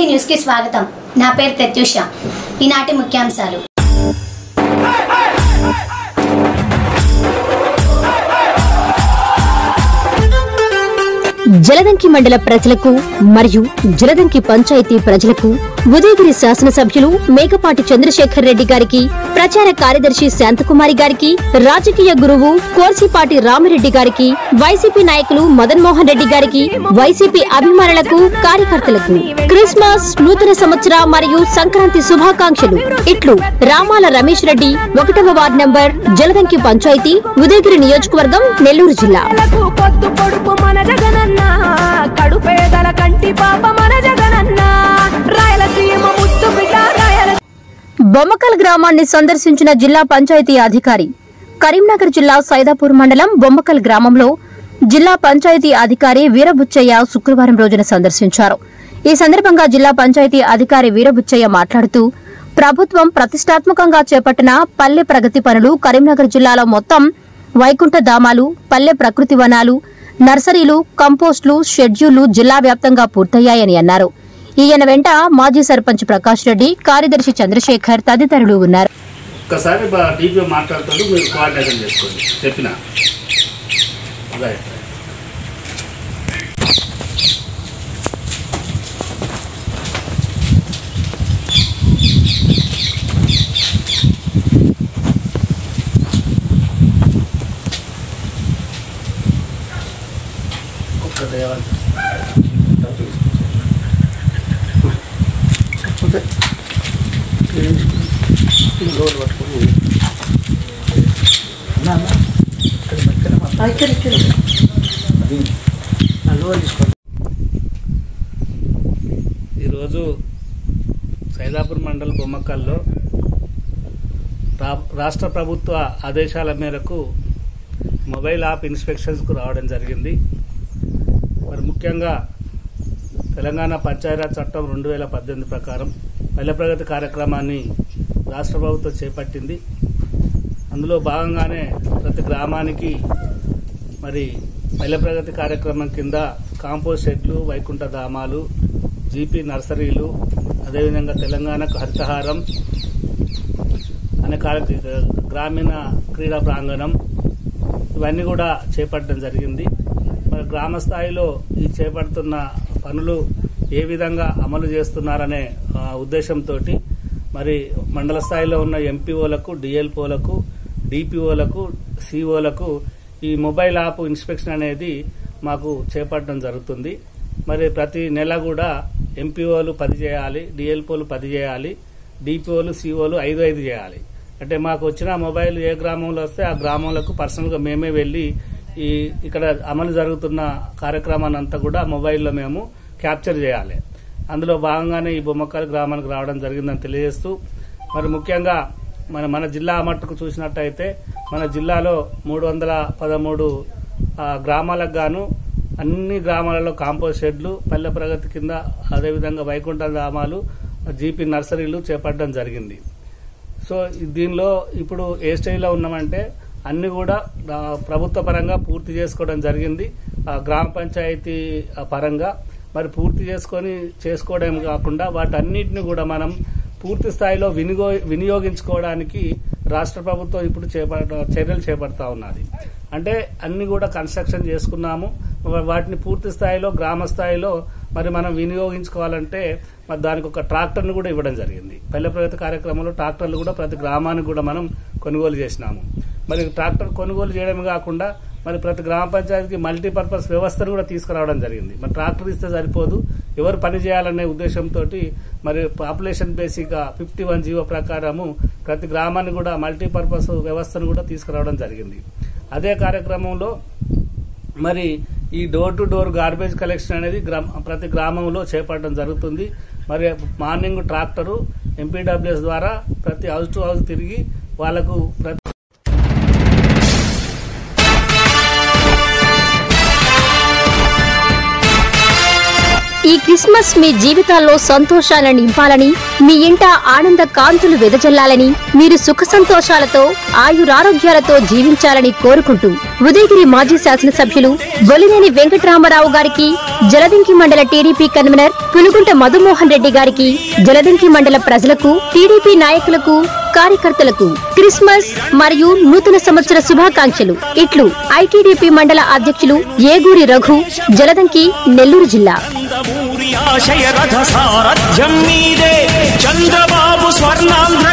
twenty న్యూస్కి స్వాగతం నా పేరు ప్రత్యూష ఈనాటి ముఖ్యాంశాలు జలదంకి మండల ప్రజలకు మరియు జలదంకి పంచాయతీ ప్రజలకు ఉదయగిరి శాసనసభ్యులు మేకపాటి చంద్రశేఖర్ రెడ్డి గారికి ప్రచార కార్యదర్శి శాంతకుమారి గారికి రాజకీయ గురువు కోర్సిపాటి రామిరెడ్డి గారికి వైసీపీ నాయకులు మదన్ మోహన్ రెడ్డి గారికి వైసీపీ అభిమానులకు కార్యకర్తలకు క్రిస్మస్ నూతన సంవత్సర మరియు సంక్రాంతి శుభాకాంక్షలు ఇట్లు రామాల రమేష్ రెడ్డి ఒకటవ వార్డు నంబర్ జలదంకి పంచాయతీ ఉదయగిరి నియోజకవర్గం నెల్లూరు జిల్లా పేదలకు పొద్దు పొడుపు మన జగనన్న కడు పేదల కంటి పాప మన జగనన్న రాయలసీమ ముత్తు బిడ్డ రాయల బొమ్మకల్ గ్రామాన్ని సందర్శించిన జిల్లా పంచాయతీ అధికారి కరీంనగర్ జిల్లా సైదాపూర్ మండలం బొమ్మకల్ గ్రామంలో జిల్లా పంచాయతీ అధికారి వీరబుచ్చయ్య శుక్రవారం రోజున సందర్శించారు ఈ సందర్భంగా జిల్లా పంచాయతీ అధికారి వీరబుచ్చయ్య మాట్లాడుతూ ప్రభుత్వం ప్రతిష్టాత్మకంగా చేపట్టిన పల్లె ప్రగతి పనులు కరీంనగర్ జిల్లాలో మొత్తం వైకుంఠ ధామాలు పల్లె ప్రకృతి వనాలు నర్సరీలు కంపోస్టులు షెడ్యూళ్లు జిల్లా వ్యాప్తంగా పూర్తయ్యాయని అన్నారు ఈయన వెంట మాజీ సర్పంచ్ ప్రకాష్ రెడ్డి కార్యదర్శి చంద్రశేఖర్ తదితరులు ఉన్నారు ఒక్కసారి బా డీపీఓ మాట్లాడతాడు మీరు కోఆర్డినేషన్ చేసుకోండి చెప్పిన రైట్ ఒక్కటే లోన్ పట్టుకొని ఈరోజు సైదాపూర్ మండల్ బొమ్మకల్లో రా- రాష్ట్ర ప్రభుత్వ ఆదేశాల మేరకు మొబైల్ యాప్ ఇన్స్పెక్షన్స్కు రావడం జరిగింది మరి ముఖ్యంగా తెలంగాణ పంచాయరాజ్ చట్టం రెండు వేల పద్దెనిమిది ప్రకారం పల్లె ప్రగతి కార్యక్రమాన్ని రాష్ట్ర ప్రభుత్వం చేపట్టింది అందులో భాగంగానే ప్రతి గ్రామానికి మరి పల్లె ప్రగతి కార్యక్రమం కింద కాంపోస్ట్ షెడ్లు వైకుంఠ ధామాలు జీపీ నర్సరీలు అదేవిధంగా తెలంగాణకు హరితహారం అనే కార్య గ్రామీణ క్రీడా ప్రాంగణం ఇవన్నీ కూడా చేపట్టడం జరిగింది మరి గ్రామ స్థాయిలో ఈ చేపడుతున్న పనులు ఏ విధంగా అమలు చేస్తున్నారనే ఆ, ఉద్దేశంతో మరి మండల స్థాయిలో ఉన్న ఎంపీఓలకు డిఎల్పోలకు డిపిఓలకు సిఓలకు ఈ మొబైల్ యాప్ ఇన్స్పెక్షన్ అనేది మాకు చేపట్టడం జరుగుతుంది మరి ప్రతి నెల కూడా ఎంపీఓలు పది చేయాలి డిఎల్పోలు పది చేయాలి డిపిఓలు సిఓలు ఐదు ఐదు చేయాలి అంటే మాకు వచ్చిన మొబైల్ ఏ గ్రామంలో వస్తే ఆ గ్రామంలోకి పర్సనల్గా మేమే వెళ్ళి ఈ ఇక్కడ అమలు జరుగుతున్న కార్యక్రమాన్ని అంతా కూడా మొబైల్లో మేము క్యాప్చర్ చేయాలి అందులో భాగంగానే ఈ బొమ్మకాల గ్రామానికి రావడం జరిగిందని తెలియజేస్తూ మరి ముఖ్యంగా మన మన జిల్లా మట్టుకు చూసినట్టయితే మన జిల్లాలో మూడు వందల పదమూడు ఆ, గ్రామాలకు గాను అన్ని గ్రామాలలో కాంపోస్ట్ షెడ్లు పల్లె ప్రగతి కింద అదేవిధంగా వైకుంఠ గ్రామాలు జీపీ నర్సరీలు చేపట్టడం జరిగింది సో దీనిలో ఇప్పుడు ఏ స్టేజ్లో ఉన్నామంటే అన్ని కూడా ఆ, ప్రభుత్వ పరంగా పూర్తి చేసుకోవడం జరిగింది ఆ, గ్రామ పంచాయతీ ఆ, పరంగా మరి పూర్తి చేసుకొని చేసుకోవడం కాకుండా వాటన్నిటిని కూడా మనం పూర్తి స్థాయిలో వినియో వినియోగించుకోవడానికి రాష్ట్ర ప్రభుత్వం ఇప్పుడు చేపట్ట చర్యలు చేపడతా ఉన్నది అంటే అన్ని కూడా కన్స్ట్రక్షన్ చేసుకున్నాము వా- వాటిని పూర్తి స్థాయిలో గ్రామ స్థాయిలో మరి మనం వినియోగించుకోవాలంటే మరి దానికి ఒక ట్రాక్టర్ను కూడా ఇవ్వడం జరిగింది పల్లె ప్రగతి కార్యక్రమంలో ట్రాక్టర్లు కూడా ప్రతి గ్రామానికి కూడా మనం కొనుగోలు చేసినాము మరి ట్రాక్టర్ కొనుగోలు చేయడమే కాకుండా మరి ప్రతి గ్రామ పంచాయతీకి మల్టీపర్పస్ వ్యవస్థను కూడా తీసుకురావడం జరిగింది మరి ట్రాక్టర్ ఇస్తే సరిపోదు ఎవరు పని చేయాలనే ఉద్దేశంతో మరి population basic fifty one GO ప్రకారము ప్రతి గ్రామాన్ని కూడా మల్టీపర్పస్ వ్యవస్థను కూడా తీసుకురావడం జరిగింది అదే కార్యక్రమంలో మరి ఈ door to door garbage collection అనేది గ్రామ ప్రతి గ్రామంలో చేపట్టడం జరుగుతుంది మరి మార్నింగ్ ట్రాక్టరు ఎంపీడబ్ల్యూఎస్ ద్వారా ప్రతి హౌస్ టు హౌస్ తిరిగి వాళ్ళకు ప్రతి ఈ క్రిస్మస్ మీ జీవితాల్లో సంతోషాలను నింపాలని మీ ఇంట ఆనంద కాంతులు వెదజల్లాలని మీరు సుఖ సంతోషాలతో ఆయురారోగ్యాలతో జీవించాలని కోరుకుంటూ ఉదయగిరి మాజీ శాసనసభ్యులు బొలినేని వెంకటరామరావు గారికి జలదంకి మండల టీడీపీ కన్వీనర్ పులుగుంట మధుమోహన్ రెడ్డి గారికి జలదంకి మండల ప్రజలకు టీడీపీ నాయకులకు కార్యకర్తలకు క్రిస్మస్ మరియు నూతన సంవత్సర శుభాకాంక్షలు ఇట్లు ఐటీడీపీ మండల అధ్యక్షులు ఏగూరి రఘు జలదంకి నెల్లూరు జిల్లా ఊరి ఆశయ రథ సారథ్యం మీదే చంద్రబాబు స్వర్ణాంధ్ర